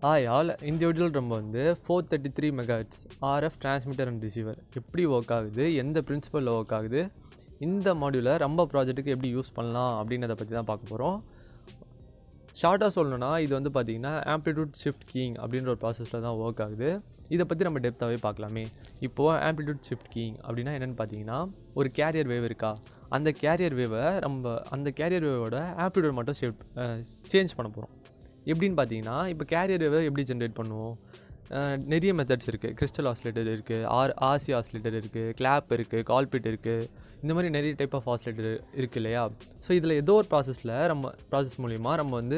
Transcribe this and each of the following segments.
hi all இந்த வீடியோவில் நம்ம வந்து four thirty three megahertz RF transmitter and receiver எப்படி ஒர்க் ஆகுது எந்த பிரின்சிபலில் ஒர்க் ஆகுது இந்த மாடியூலை ரொம்ப ப்ராஜெக்ட்டுக்கு எப்படி யூஸ் பண்ணலாம் அப்படின்றத பற்றி தான் பார்க்க போகிறோம் ஷார்ட்டாக சொல்லணும்னா இது வந்து பார்த்திங்கன்னா ஆம்ப்ளிடியூட் ஷிஃப்ட் கீயிங் அப்படின்ற ஒரு ப்ராசஸில் தான் ஒர்க் ஆகுது இதை பற்றி நம்ம டெப்த்தாகவே பார்க்கலாமே இப்போது ஆம்ப்ளிடியூட் ஷிஃப்ட் கீயிங் அப்படின்னா என்னென்னு பார்த்தீங்கன்னா ஒரு கேரியர் வேவ் இருக்கா அந்த கேரியர் வேவை நம்ம அந்த கேரியர் வேவோட ஆம்ப்ளிடியூட் மட்டும் ஷிஃப்ட் சேஞ்ச் பண்ண போகிறோம் எப்படின்னு பார்த்தீங்கன்னா இப்போ கேரியர் வேவை எப்படி ஜென்ரேட் பண்ணுவோம் அஹ் நிறைய மெத்தட்ஸ் இருக்குது கிறிஸ்டல் ஆஸ்லேட்டர் இருக்குது ஆர் ஆர்சி ஆஸ்லேட்டர் இருக்குது கிளாப் இருக்குது கால்பிட் இருக்குது இந்த மாதிரி நிறைய டைப் ஆஃப் ஆஸ்லேட்டர் இருக்குது இல்லையா ஸோ இதில் ஏதோ ஒரு ப்ராசஸில் நம்ம ப்ராசஸ் மூலிமா நம்ம வந்து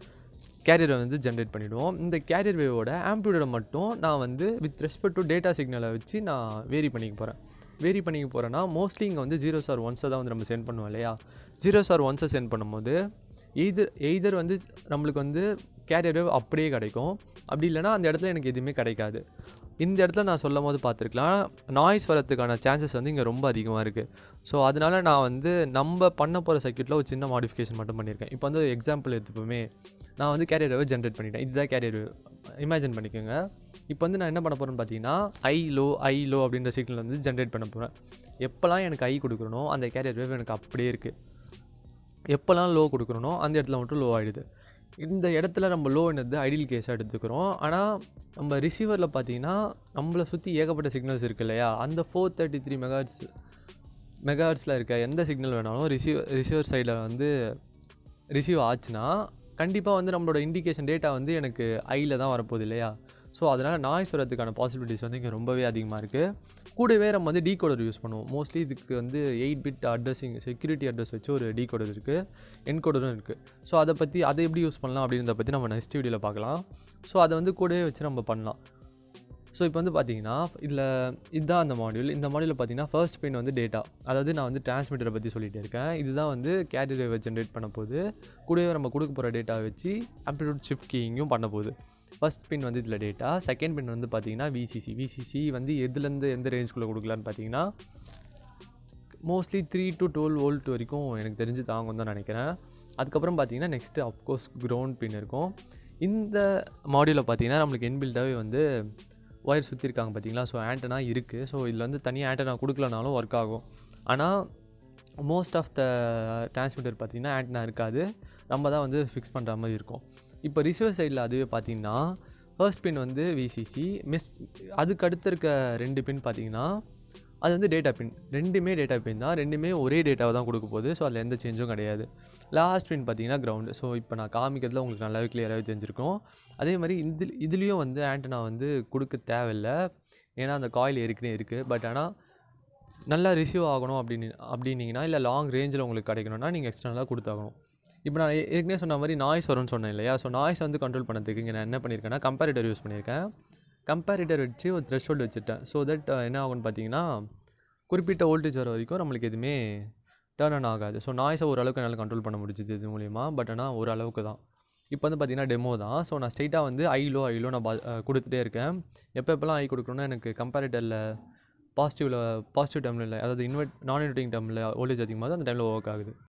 கேரியரை வந்து ஜென்ரேட் பண்ணிவிடுவோம் இந்த கேரியர் வேவோட ஆம்ப்ளியூடை மட்டும் நான் வந்து வித் ரெஸ்பெக்ட் டு டேட்டா சிக்னலை வச்சு நான் வேரி பண்ணிக்க போகிறேன் வேரி பண்ணிக்க போகிறேன்னா மோஸ்ட்லி இங்கே வந்து ஜீரோஸ் ஆர் ஒன்ஸை தான் வந்து நம்ம சென்ட் பண்ணுவோம் இல்லையா ஜீரோஸ் ஆர் ஒன்ஸை சென்ட் பண்ணும்போது எய்தர் எய்தர் வந்து நம்மளுக்கு வந்து கேரியர் வேவ் அப்படியே கிடைக்கும் அப்படி இல்லைனா அந்த இடத்துல எனக்கு எதுவுமே கிடைக்காது இந்த இடத்துல நான் சொல்லும் போது பார்த்துருக்கலாம் நாய்ஸ் வரதுக்கான சான்சஸ் வந்து இங்கே ரொம்ப அதிகமாக இருக்குது ஸோ அதனால நான் வந்து நம்ம பண்ண போகிற சர்க்யூட்டில் ஒரு சின்ன மாடிஃபிகேஷன் மட்டும் பண்ணியிருக்கேன் இப்போ வந்து எக்ஸாம்பிள் எடுத்துப்போமே நான் வந்து கேரியர் வேவ் ஜென்ரேட் பண்ணிட்டேன் இதுதான் கேரியர் வேவ் இமேஜின் பண்ணிக்கோங்க இப்போ வந்து நான் என்ன பண்ண போகிறேன்னு பார்த்தீங்கன்னா ஐ லோ ஐ லோ அப்படின்ற சிக்னல் வந்து ஜென்ரேட் பண்ண போகிறேன் எப்போல்லாம் எனக்கு ஐ கொடுக்குறனோ அந்த கேரியர் வேவ் எனக்கு அப்படியே இருக்குது எப்போல்லாம் லோ கொடுக்குறனோ அந்த இடத்துல மட்டும் லோ ஆகிடுது இந்த இடத்துல நம்ம லோ என்னது ஐடியல் கேஸாக எடுத்துக்கிறோம் ஆனால் நம்ம ரிசீவரில் பார்த்தீங்கன்னா நம்மளை சுற்றி ஏகப்பட்ட சிக்னல்ஸ் இருக்கு இல்லையா அந்த ஃபோர் தேர்ட்டி த்ரீ மெகாட்ஸ் மெகாட்ஸில் இருக்க எந்த சிக்னல் வேணாலும் ரிசீவ் ரிசீவர் சைடில் வந்து ரிசீவ் ஆச்சுன்னா கண்டிப்பாக வந்து நம்மளோட இண்டிகேஷன் டேட்டா வந்து எனக்கு ஐயில் தான் வரப்போகுது இல்லையா ஸோ அதனால் நாய்ஸ் வரதுக்கான பாசிபிலிட்டிஸ் வந்து இங்கே ரொம்பவே அதிகமாக இருக்குது கூடவே நம்ம வந்து டீகோடர் யூஸ் பண்ணுவோம் மோஸ்ட்லி இதுக்கு வந்து eight bit addressing security address வச்சு ஒரு டீகோடர் இருக்குது என்கோடரும் இருக்குது ஸோ அதை பற்றி அதை எப்படி யூஸ் பண்ணலாம் அப்படின்றத பற்றி நம்ம நெக்ஸ்ட் வீடியோவில் பார்க்கலாம் ஸோ அதை வந்து கூடவே வச்சு நம்ம பண்ணலாம் ஸோ இப்போ வந்து பார்த்தீங்கன்னா இதில் இதுதான் அந்த மாடியூல் இந்த மாடியூலில் பார்த்தீங்கன்னா ஃபர்ஸ்ட் பின் வந்து டேட்டா அதாவது நான் வந்து டிரான்ஸ்மிட்டரை பற்றி சொல்லிகிட்டே இருக்கேன் இதுதான் வந்து கேரியர் வேவை ஜென்ரேட் பண்ண போகுது கூடவே நம்ம கொடுக்க போகிற டேட்டா வச்சு ஆம்ப்ளிடியூட் ஷிஃப்ட் கீயிங்கும் பண்ண போகுது ஃபஸ்ட் பின் வந்து இதில் டேட்டா செகண்ட் பின் வந்து பார்த்தீங்கன்னா விசிசி விசிசி வந்து எதுலேருந்து எந்த ரேஞ்சுக்குள்ளே கொடுக்கலான்னு பார்த்தீங்கன்னா mostly three to twelve volt வரைக்கும் எனக்கு தெரிஞ்சு தாங்கும் தான் நினைக்கிறேன் அதுக்கப்புறம் பார்த்தீங்கன்னா நெக்ஸ்ட்டு அஃப்கோர்ஸ் க்ரௌண்ட் பின் இருக்கும் இந்த மாடியூலில் பார்த்தீங்கன்னா நம்மளுக்கு இன்பில்டாகவே வந்து ஒயர் சுற்றிருக்காங்க பார்த்தீங்களா ஸோ ஆண்டனா இருக்குது ஸோ இதில் வந்து தனியாக ஆண்டனா கொடுக்கலனாலும் ஒர்க் ஆகும் ஆனால் மோஸ்ட் ஆஃப் த டிரான்ஸ்மிட்டர் பார்த்திங்கன்னா ஆண்டனா இருக்காது நம்ம தான் வந்து ஃபிக்ஸ் பண்ணுற மாதிரி இருக்கும் இப்போ ரிசீவர் சைடில் அதுவே பார்த்தீங்கன்னா ஃபர்ஸ்ட் பின் வந்து விசிசி மிஸ் அதுக்கு அடுத்து இருக்க ரெண்டு பின் பார்த்தீங்கன்னா அது வந்து டேட்டா பின் ரெண்டுமே டேட்டா பின் தான் ரெண்டுமே ஒரே டேட்டாவை தான் கொடுக்க போகுது ஸோ அதில் எந்த சேஞ்சும் கிடையாது லாஸ்ட் பின் பார்த்தீங்கன்னா கிரவுண்டு ஸோ இப்போ நான் காமிக்கிறதுல உங்களுக்கு நல்லாவே கிளியராகவே தெரிஞ்சிருக்கும் அதே மாதிரி இந்த இதுலேயும் வந்து ஆண்டனா வந்து கொடுக்க தேவையில்லை ஏன்னா அந்த காயில் ஏற்கனவே இருக்குது பட் ஆனால் நல்லா ரிசீவ் ஆகணும் அப்படின்னு அப்படின்னீங்கன்னா இல்லை லாங் ரேஞ்சில் உங்களுக்கு கிடைக்கணும்னா நீங்கள் எக்ஸ்டர்னலாக கொடுத்தாகணும் இப்போ நான் ஏ- ஏற்கனவே சொன்ன மாதிரி நாய்ஸ் வரும்னு சொன்னேன் இல்லையா ஸோ நாய்ஸ் வந்து கண்ட்ரோல் பண்ணதுக்கு இங்கே நான் என்ன பண்ணியிருக்கேன்னா கம்பேரிட்டர் யூஸ் பண்ணியிருக்கேன் கம்பேரிட்டர் வச்சு ஒரு த்ரெஷ்ஹோல்டு வச்சுட்டேன் ஸோ தட் என்ன ஆகும்னு பார்த்தீங்கன்னா குறிப்பிட்ட வோல்டேஜ் வர வரைக்கும் நம்மளுக்கு எதுவுமே டேர்ன் ஆன் ஆகாது ஸோ நாய்ஸை ஓரளவுக்கு என்னால் கண்ட்ரோல் பண்ண முடிஞ்சுது இது மூலிமா பட் ஆனால் ஒரு அளவுக்கு தான் இப்போ வந்து பார்த்தீங்கன்னா டெமோ தான் ஸோ நான் ஸ்ட்ரைட்டாக வந்து ஐலோ ஐலோ நான் பா- அஹ் கொடுத்துட்டே இருக்கேன் எப்போ எப்போல்லாம் ஐ கொடுக்கணும்னா எனக்கு கம்பேரிட்டரில் பாசிட்டிவில் பாசிட்டிவ் டேர்மில் அதாவது இன்வெர்ட் நான் இன்வெர்ட்டிங் டேர்மில் வோல்டேஜ் அதிகமாக அந்த டைமில் ஒர்க் ஆகுது